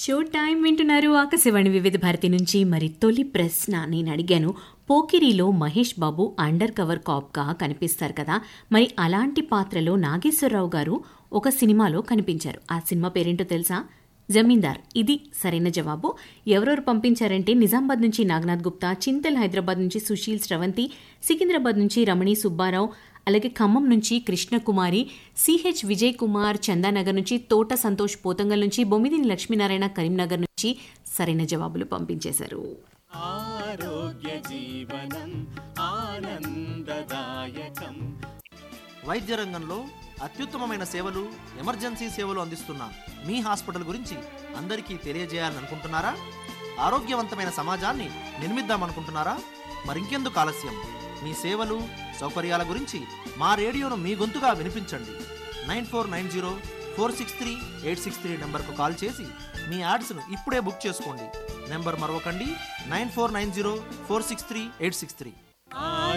show time వింటున్నారు ఆకాశవాణి వివిధ భారతి నుంచి మరి తొలి ప్రశ్న నేను అడిగాను పోకిరిలో మహేష్ బాబు అండర్ కవర్ కాప్గా కనిపిస్తారు కదా మరి అలాంటి పాత్రలో నాగేశ్వరరావు గారు ఒక సినిమాలో కనిపించారు ఆ సినిమా పేరేంటో తెలుసా జమీందార్ ఇది సరైన జవాబు ఎవరెవరు పంపించారంటే నిజామాబాద్ నుంచి నాగనాథ్ గుప్తా చింతల్ హైదరాబాద్ నుంచి సుశీల్ శ్రవంతి సికింద్రాబాద్ నుంచి రమణి సుబ్బారావు అలాగే ఖమ్మం నుంచి కృష్ణకుమారి సిహెచ్ విజయ్ కుమార్ చందానగర్ నుంచి తోట సంతోష్ పోతంగల్ నుంచి బొమ్మిదిని లక్ష్మీనారాయణ కరీంనగర్ నుంచి సరైన జవాబులు పంపించేశారు ఆరోగ్య జీవనం ఆనందదాయకం వైద్య రంగంలో అత్యుత్తమమైన సేవలు ఎమర్జెన్సీ సేవలు అందిస్తున్న మీ హాస్పిటల్ గురించి అందరికీ తెలియజేయాలని అనుకుంటున్నారా ఆరోగ్యవంతమైన సమాజాన్ని నిర్మిద్దామనుకుంటున్నారా మరింకెందుకు ఆలస్యం మీ సేవలు సౌకర్యాల గురించి మా రేడియోను మీ గొంతుగా వినిపించండి nine four nine zero four six three eight six three నెంబర్కు కాల్ చేసి మీ యాడ్స్ను ఇప్పుడే బుక్ చేసుకోండి నెంబర్ మరొకండి nine four nine zero four six three eight six three